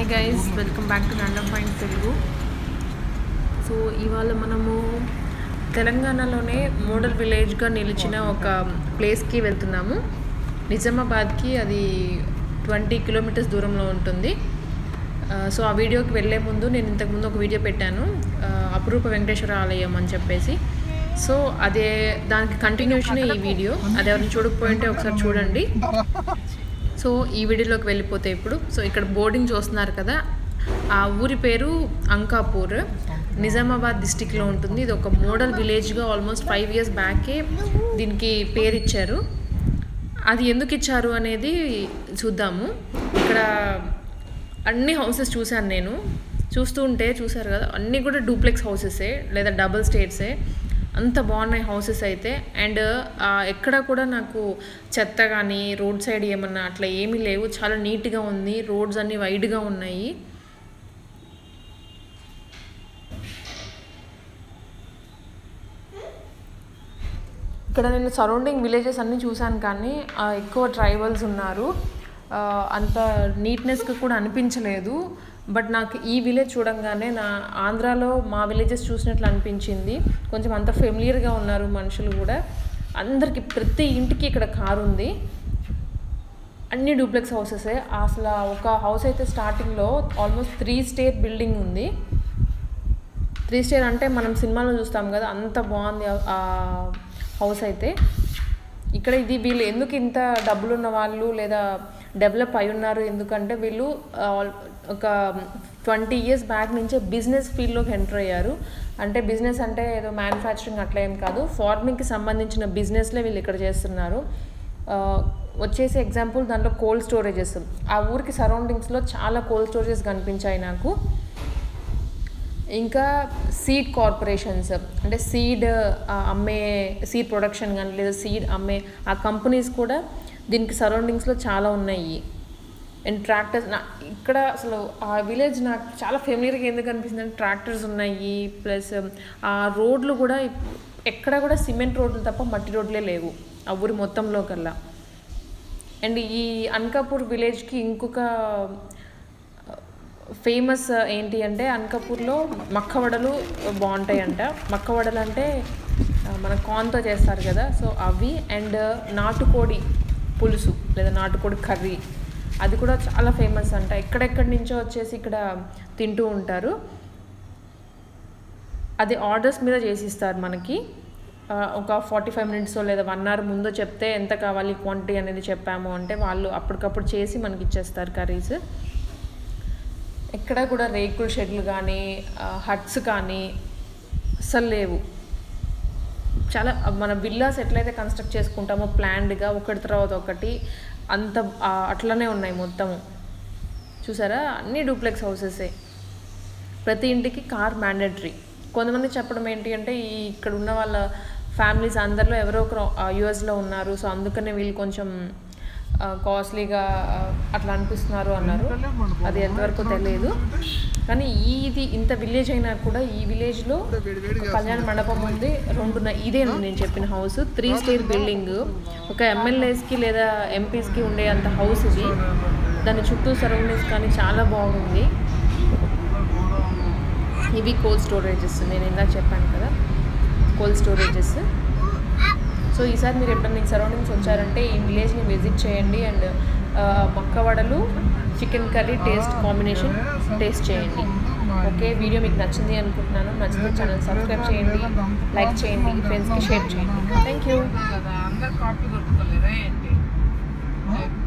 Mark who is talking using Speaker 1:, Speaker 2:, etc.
Speaker 1: Hi guys welcome back to random point Telugu so ఇవాళ మనము తెలంగాణలోనే మోడల్ విలేజ్గా నిలిచిన ఒక ప్లేస్కి వెళ్తున్నాము నిజామాబాద్కి అది ట్వంటీ కిలోమీటర్స్ దూరంలో ఉంటుంది ఆ, సో ఆ వీడియోకి వెళ్ళే ముందు నేను ఇంతకుముందు ఒక వీడియో పెట్టాను ఆ, అపురూప వెంకటేశ్వర ఆలయం అని చెప్పేసి సో అదే దానికి కంటిన్యూషన్ ఈ వీడియో అది ఎవరిని చూడకపోయింటే ఒకసారి చూడండి సో ఈ వీడియోలోకి వెళ్ళిపోతే ఇప్పుడు సో ఇక్కడ బోర్డింగ్ చూస్తున్నారు కదా ఆ ఊరి పేరు అంకాపూర్ నిజామాబాద్ డిస్టిక్లో ఉంటుంది ఇది ఒక మోడల్ విలేజ్గా ఆల్మోస్ట్ ఫైవ్ ఇయర్స్ బ్యాకే దీనికి పేరు ఇచ్చారు అది ఎందుకు ఇచ్చారు అనేది చూద్దాము ఇక్కడ అన్ని హౌసెస్ చూశాను నేను చూస్తూ ఉంటే చూసారు కదా అన్నీ కూడా డూప్లెక్స్ హౌసెసే లేదా డబుల్ స్టేట్సే అంత బాగున్నాయి హౌసెస్ అయితే అండ్ ఎక్కడ కూడా నాకు చెత్త కానీ రోడ్ సైడ్ ఏమన్నా అట్లా ఏమీ లేవు చాలా నీట్గా ఉంది రోడ్స్ అన్నీ వైడ్గా ఉన్నాయి ఇక్కడ నేను సరౌండింగ్ విలేజెస్ అన్నీ చూశాను కానీ ఆ, ఎక్కువ ట్రైబల్స్ ఉన్నారు ఆ, అంత నీట్నెస్గా కూడా అనిపించలేదు బట్ నాకు ఈ విలేజ్ చూడంగానే నా ఆంధ్రాలో మా విలేజెస్ చూసినట్లు అనిపించింది కొంచెం అంత ఫెమిలియర్గా ఉన్నారు మనుషులు కూడా అందరికి ప్రతి ఇంటికి ఇక్కడ కారు ఉంది అన్ని డూప్లెక్స్ హౌసెసే అసలు ఒక హౌస్ అయితే స్టార్టింగ్లో ఆల్మోస్ట్ త్రీ స్టేర్ బిల్డింగ్ ఉంది త్రీ స్టేర్ అంటే మనం సినిమాలో చూస్తాం కదా అంత బాగుంది ఆ- ఆ హౌస్ అయితే ఇక్కడ ఇది వీళ్ళు ఎందుకు ఇంత డబ్బులు ఉన్న వాళ్ళు లేదా డెవలప్ అయి ఉన్నారు ఎందుకంటే వీళ్ళు ఆ, ఒక ట్వంటీ ఇయర్స్ బ్యాక్ నుంచే బిజినెస్ ఫీల్డ్లోకి ఎంటర్ అయ్యారు అంటే బిజినెస్ అంటే ఏదో మ్యానుఫ్యాక్చరింగ్ అట్లా ఏం కాదు ఫార్మింగ్కి సంబంధించిన బిజినెస్లే వీళ్ళు ఇక్కడ చేస్తున్నారు ఆ, వచ్చేసి ఎగ్జాంపుల్ దాంట్లో కోల్డ్ స్టోరేజెస్ ఆ ఊరికి సరౌండింగ్స్లో చాలా కోల్డ్ స్టోరేజెస్ కనిపించాయి నాకు ఇంకా సీడ్ కార్పొరేషన్స్ అంటే సీడ్ అమ్మే సీడ్ ప్రొడక్షన్ కానీ లేదా సీడ్ అమ్మే ఆ కంపెనీస్ కూడా దీనికి సరౌండింగ్స్లో చాలా ఉన్నాయి అండ్ ట్రాక్టర్స్ నా ఇక్కడ అసలు ఆ విలేజ్ నాకు చాలా ఫెమిలియర్గా ఎందుకు అనిపిస్తుంది అంటే ట్రాక్టర్స్ ఉన్నాయి ప్లస్ ఆ రోడ్లు కూడా ఇప్- ఎక్కడ కూడా సిమెంట్ రోడ్లు తప్ప మట్టి రోడ్లే లేవు ఆ ఊరి మొత్తంలో కల్లా అండ్ ఈ అనకాపూర్ విలేజ్కి ఇంకొక ఫేమస్ ఏంటి అంటే అనకాపూర్లో మక్కవడలు బాగుంటాయి అంట మక్కవడలు అంటే ఆ, మన కార్న్తో చేస్తారు కదా సో అవి అండ్ నాటుకోడి పులుసు లేదా నాటుకోడి కర్రీ అది కూడా చాలా ఫేమస్ అంట ఎక్కడెక్కడి నుంచో వచ్చేసి ఇక్కడ తింటూ ఉంటారు అది ఆర్డర్స్ మీద చేసిస్తారు మనకి ఆ, ఒక ఫార్టీ ఫైవ్ మినిట్స్ లేదా వన్ అవర్ ముందో చెప్తే ఎంత కావాలి క్వాంటిటీ అనేది చెప్పాము అంటే వాళ్ళు అప్పటికప్పుడు చేసి మనకి ఇచ్చేస్తారు కర్రీస్ ఎక్కడ కూడా రేకుల షెడ్లు కానీ హట్స్ కానీ అస్సలు లేవు చాలా మన విల్లాస్ ఎట్లయితే కన్స్ట్రక్ట్ చేసుకుంటామో ప్లాన్డ్గా ఒకటి తర్వాత ఒకటి అంత ఆ, అట్లనే ఉన్నాయి మొత్తము చూసారా అన్ని డూప్లెక్స్ హౌసెసే ప్రతి ఇంటికి కార్ మ్యాండేటరీ కొంతమంది చెప్పడం ఏంటి అంటే ఈ ఇక్కడ ఉన్న వాళ్ళ ఫ్యామిలీస్ అందరిలో ఎవరో ఒకరు యుఎస్లో ఉన్నారు సో అందుకనే వీళ్ళు కొంచెం కాస్ట్లీగా అట్లా అనిపిస్తున్నారు అన్నారు అది ఎంతవరకు తెలియదు కానీ ఇది ఇంత విలేజ్ అయినా కూడా ఈ విలేజ్లో కళ్యాణ మండపం ఉంది రెండు ఉన్నాయి. ఇదే నేను చెప్పిన హౌస్ త్రీ స్టేర్ బిల్డింగ్ ఒక ఎమ్మెల్యేస్కి లేదా ఎంపీస్కి ఉండే అంత హౌస్ ఇది దాని చుట్టూ సరౌండింగ్స్ కానీ చాలా బాగుంది ఇవి కోల్డ్ స్టోరేజెస్ నేను ఇందాక చెప్పాను కదా కోల్డ్ స్టోరేజెస్ సో ఈసారి మీరు ఎప్పుడైనా మీకు సరౌండింగ్స్ వచ్చారంటే ఈ విలేజ్ని విజిట్ చేయండి అండ్ మక్కవడలు chicken curry taste combination taste చేయండి ఓకే వీడియో మీకు నచ్చింది అనుకుంటున్నాను నచ్చితే ఛానల్ సబ్స్క్రైబ్ చేయండి లైక్ చేయండి ఫ్రెండ్స్కి షేర్ చేయండి థ్యాంక్ యూ
Speaker 2: అందరు కాపీ దొరుకుతలేదా ఏంటి